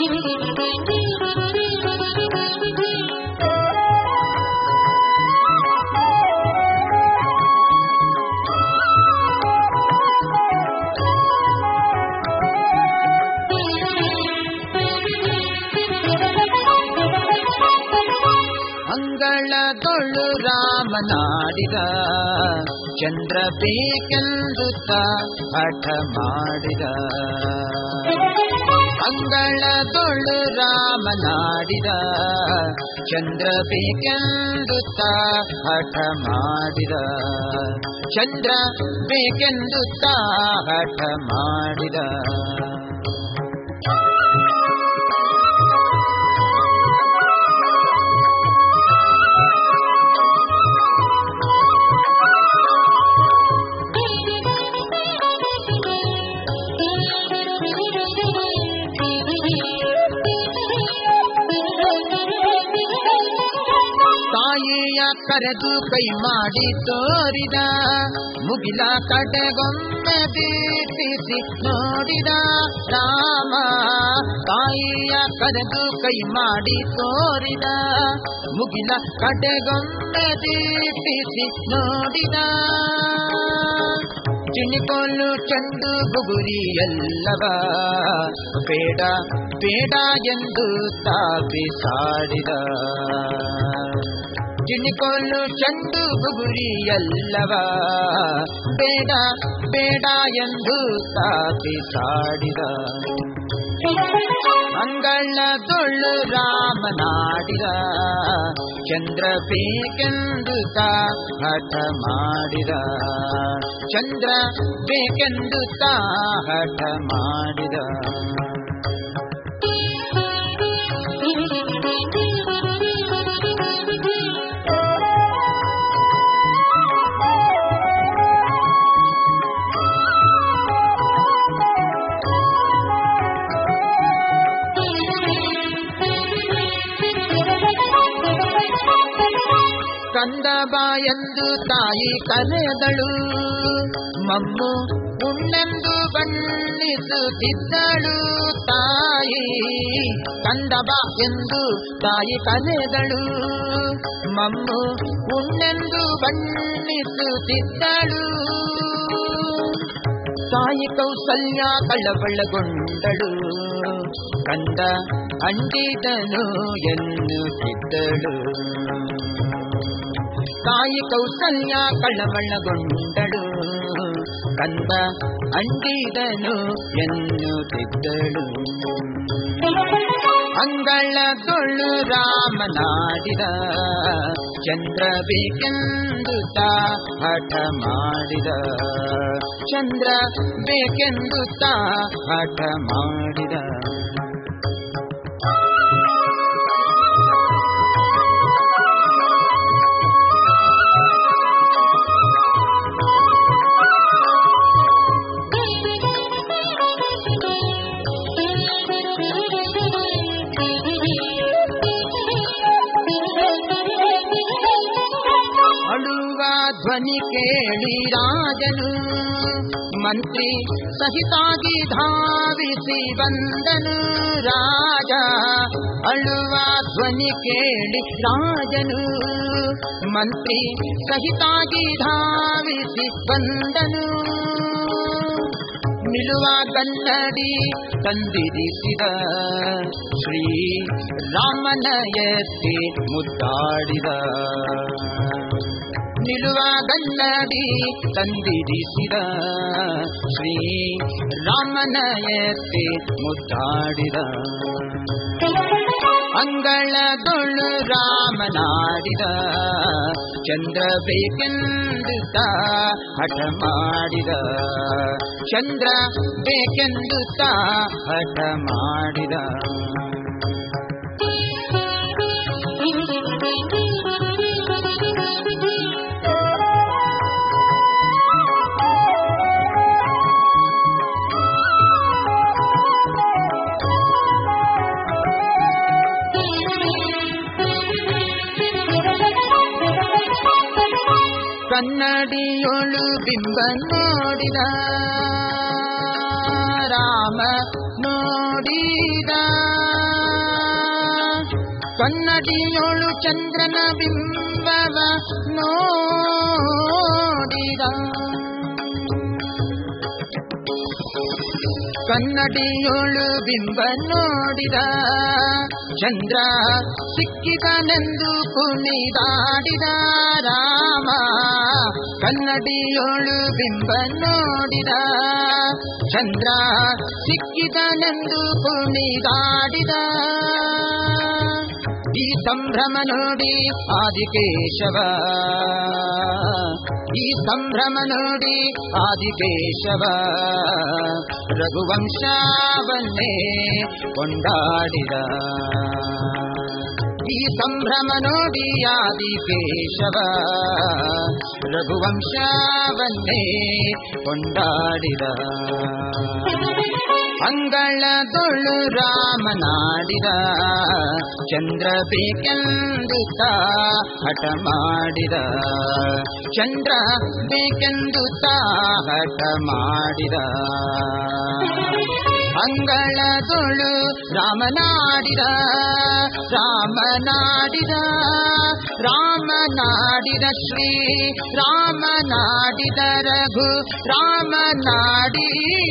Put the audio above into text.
ಅಂಗಳದೊಳು ರಾಮನಾಡಿದ ಚಂದ್ರ ಬೇಕೆಂದು ಹಠ ಮಾಡಿದ ಅಂಗಳದೊಳು ರಾಮನಾಡಿದ ಚಂದ್ರ ಬೇಕೆಂದು ಹಠ ಮಾಡಿದ ಚಂದ್ರ ಬೇಕೆಂದು ಹಠ ಮಾಡಿದ ತಾಯಿಯ ಕರೆದು ಕೈ ಮಾಡಿ ತೋರಿದ ಮುಗಿಲ ಕಡೆಗೊಮ್ಮೆ ದೀಪಿಸಿ ನೋಡಿದ ರಾಮ ತಾಯಿಯ ಕರೆದು ಕೈ ಮಾಡಿ ತೋರಿದ ಮುಗಿಲ ಕಡೆಗೊಮ್ಮೆ ದೀಪಿಸಿ ನೋಡಿದ ಚಿಣಿಕೊಲ್ಲು ಚೆಂಡು ಬುಗುರಿ ಎಲ್ಲವ ಬೇಡ ಬೇಡ ಎಂದು ತಾಪಿಸಾಡಿದ ಚಿಣಿಕೊಲ್ಲು ಚೆಂಡು ಬುಗುರಿ ಎಲ್ಲವ ಬೇಡ ಬೇಡ ಎಂದು ತಾಪಿಸಾಡಿದ ಅಂಗಳದೊಳ್ಳು ರಾಮನಾಡಿದ ಚಂದ್ರ ಬೇಕೆಂದು ಹಠ ಮಾಡಿದ ಚಂದ್ರ ಬೇಕೆಂದು ಹಠ ಮಾಡಿದ ಕಂದ ಎಂದು ತಾಯಿ ಕರೆದಳು ಮಮ್ಮು ಉಣ್ಣೆಂದು ಬಣ್ಣಿಸುತ್ತಿದ್ದಳು ತಾಯಿ ಕಂದ ಬಾ ಎಂದು ತಾಯಿ ಕರೆದಳು ಮಮ್ಮು ಉಣ್ಣೆಂದು ಬಣ್ಣಿಸುತ್ತಿದ್ದಳು ತಾಯಿ ಕೌಸಲ್ಯ ಕಳವಳಗೊಂಡಳು ಕಂದ ಅಂಡಿದನು ಎನ್ನುತ್ತಿದ್ದಳು ತಾಯಿ ಕೌಸಲ್ಯ ಕಳವಳಗೊಂಡಳು ಕಂದ ಅಂಡಿದನು ಎನ್ನುತ್ತಿದ್ದಳು ಅಂಗಳದೊಳು ರಾಮನಾಡಿದ ಚಂದ್ರ ಬೇಕೆಂದು ಹಠ ಮಾಡಿದ ಚಂದ್ರ ಬೇಕೆಂದು ಹಠ ಮಾಡಿದ ಅಳುವ ಧ್ವನಿ ಕೇಳಿ ರಾಜನು ಮಂತ್ರಿ ಸಹಿತಾಗಿ ಧಾವಿಸಿ ಬಂದನು ರಾಜ ಅಳುವ ಧ್ವನಿ ಕೇಳಿ ರಾಜನು ಮಂತ್ರಿ ಸಹಿತಾಗಿ ಧಾವಿಸಿ ಬಂದನು ನಿಲುವ ಕನ್ನಡಿ ತಂದಿರಿಸಿದ ಶ್ರೀ ರಾಮನ ಎತ್ತಿ ಮುದ್ದಾಡಿದ ನಿಲುವ ಕನ್ನಡಿ ತಂದಿರಿಸಿದ ಶ್ರೀ ರಾಮನ ಎತ್ತಿ ಮುದ್ದಾಡಿದ ಅಂಗಳದೊಳು ರಾಮನಾಡಿದ ಚಂದ್ರ ಬೇಕೆಂದು ಹಠ ಮಾಡಿದ ಚಂದ್ರ ಬೇಕೆಂದು ಹಠ ಮಾಡಿದ ಕನ್ನಡಿಯೊಳು ಬಿಂಬ ನೋಡಿದ ರಾಮ ನೋಡಿದ ಕನ್ನಡಿಯೊಳು ಚಂದ್ರನ ಬಿಂಬವ ನೋಡಿದ ಕನ್ನಡಿಯೊಳು ಬಿಂಬ ನೋಡಿದ ಚಂದ್ರ ಸಿಕ್ಕಿದನೆಂದು ಕುಣಿದಾಡಿದ ರಾಮ ಕನ್ನಡಿಯೊಳು ಬಿಂಬ ನೋಡಿದ ಚಂದ್ರ ಸಿಕ್ಕಿದನೆಂದು ಕುಣಿದಾಡಿದ ಈ ಸಂಭ್ರಮ ನೋಡಿ ಆದಿಕೇಶವ ಈ ಸಂಭ್ರಮ ನೋಡಿ ಆದಿಕೇಶವ ರಘುವಂಶವನ್ನೇ ಕೊಂಡಾಡಿದ ಈ ಸಂಭ್ರಮ ನೋಡಿ ಆದಿಕೇಶವ ರಘುವಂಶವನ್ನೇ ಕೊಂಡಾಡಿದ ಅಂಗಳದೊಳು ರಾಮನಾಡಿದ ಚಂದ್ರ ಬೇಕೆಂದು ತಾ ಹಠ ಮಾಡಿದ ಚಂದ್ರ ಬೇಕೆಂದು ತಾ ಹಠ ಮಾಡಿದ ಅಂಗಳದೊಳು ರಾಮನಾಡಿದ ರಾಮನಾಡಿದ ರಾಮನಾಡಿದ ಶ್ರೀ ರಾಮನಾಡಿದ ರಘು ರಾಮನಾಡಿದ